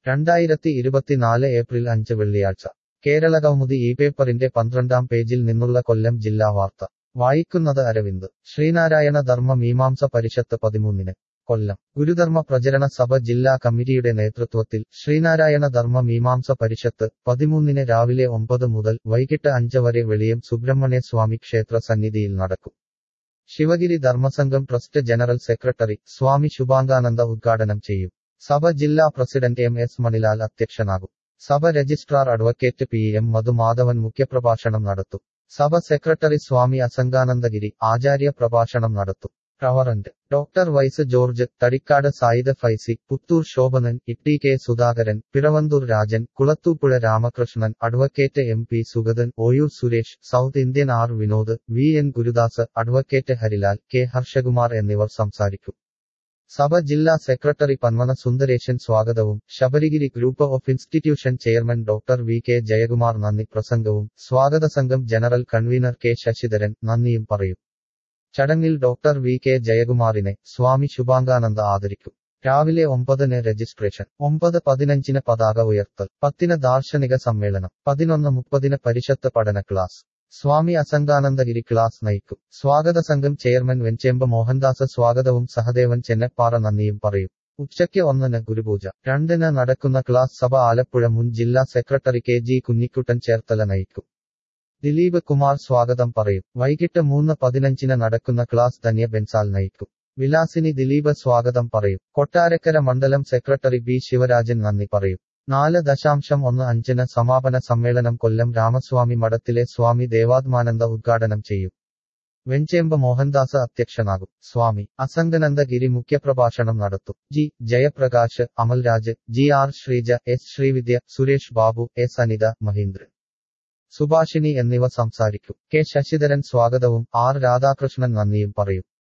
രണ്ടായിരത്തി ഇരുപത്തിനാല് ഏപ്രിൽ അഞ്ച് വെള്ളിയാഴ്ച കേരളകൗമുദി ഈ പേപ്പറിന്റെ പന്ത്രണ്ടാം പേജിൽ നിന്നുള്ള കൊല്ലം ജില്ലാ വാർത്ത വായിക്കുന്നത് അരവിന്ദ് ശ്രീനാരായണ ധർമ്മ മീമാംസ പരിഷത്ത് പതിമൂന്നിന് കൊല്ലം ഗുരുധർമ്മ പ്രചരണ സഭ ജില്ലാ കമ്മിറ്റിയുടെ നേതൃത്വത്തിൽ ശ്രീനാരായണ ധർമ്മ മീമാംസ പരിഷത്ത് പതിമൂന്നിന് രാവിലെ ഒമ്പത് മുതൽ വൈകിട്ട് അഞ്ച് വരെ വെളിയം സുബ്രഹ്മണ്യ സ്വാമി ക്ഷേത്ര സന്നിധിയിൽ നടക്കും Sivagiri Dharmasangham trust general secretary Swami Subhangananda ഉദ്ഘാടനം ചെയ്യും സഭ ജില്ലാ പ്രസിഡന്റ് എം എസ് മണിലാൽ അധ്യക്ഷനാകും സഭ registrar advocate P M Madhumadhavan മുഖ്യപ്രഭാഷണം നടത്തും സഭ സെക്രട്ടറി സ്വാമി അസംഗാനന്ദഗിരി ആചാര്യ പ്രഭാഷണം നടത്തും reverend doctor vice George Thadikkad Sayid Faizy Puthur Sobhanan Itty K Sudhakaran Piravanthoor Rajan Kulathupuzha Ramakrishnan advocate M P Sugathan Oyoor Suresh south Indian R Vinod V N Gurudas advocate Harilal K Harshakumar എന്നിവർ സംസാരിക്കും സഭ ജില്ലാ സെക്രട്ടറി പന്മന സുന്ദരേശൻ സ്വാഗതവും Sabarigiri group of institution chairman doctor V K Jayakumar നന്ദി പ്രസംഗവും സ്വാഗത സംഘം ജനറൽ കൺവീനർ കെ ശശിധരൻ നന്ദിയും പറയും ചടങ്ങിൽ ഡോക്ടർ വി കെ ജയകുമാറിനെ സ്വാമി ശുഭാംഗാനന്ദ ആദരിക്കും രാവിലെ ഒമ്പതിന് രജിസ്ട്രേഷൻ ഒമ്പത് പതിനഞ്ചിന് പതാക ഉയർത്തൽ പത്തിന് ദാർശനിക സമ്മേളനം പതിനൊന്ന് മുപ്പതിന് പരിഷത്ത് പഠന ക്ലാസ് സ്വാമി അസംഗാനന്ദഗിരി ക്ലാസ് നയിക്കും സ്വാഗത സംഘം ചെയർമാൻ വെഞ്ചേമ്പ മോഹൻദാസ് സ്വാഗതവും സഹദേവൻ ചെന്നപ്പാറ നന്ദിയും പറയും ഉച്ചയ്ക്ക് ഒന്നിന് ഗുരുപൂജ രണ്ടിന് നടക്കുന്ന ക്ലാസ് സഭ ആലപ്പുഴ മുൻ ജില്ലാ secretary K G Kunjikuttan Cherthala നയിക്കും ദിലീപ് കുമാർ സ്വാഗതം പറയും വൈകിട്ട് മൂന്ന് പതിനഞ്ചിന് നടക്കുന്ന ക്ലാസ് ധന്യ ബെൻസാൽ നയിക്കും വിലാസിനി ദിലീപ് സ്വാഗതം പറയും കൊട്ടാരക്കര മണ്ഡലം സെക്രട്ടറി ബി ശിവരാജൻ നന്ദി പറയും നാല് ദശാംശം ഒന്ന് അഞ്ചിന് സമാപന സമ്മേളനം കൊല്ലം രാമസ്വാമി മഠത്തിലെ സ്വാമി ദേവാത്മാനന്ദ ഉദ്ഘാടനം ചെയ്യും വെഞ്ചേമ്പ് മോഹൻദാസ് അധ്യക്ഷനാകും സ്വാമി അസംഗനന്ദഗിരി മുഖ്യപ്രഭാഷണം നടത്തും G Jayaprakash Amalraj G R Sreeja S Sreevidya Suresh Babu S Anitha Mahindran Subhashini എന്നിവ സംസാരിക്കും കെ ശശിധരൻ സ്വാഗതവും ആർ രാധാകൃഷ്ണൻ നന്ദിയും പറയും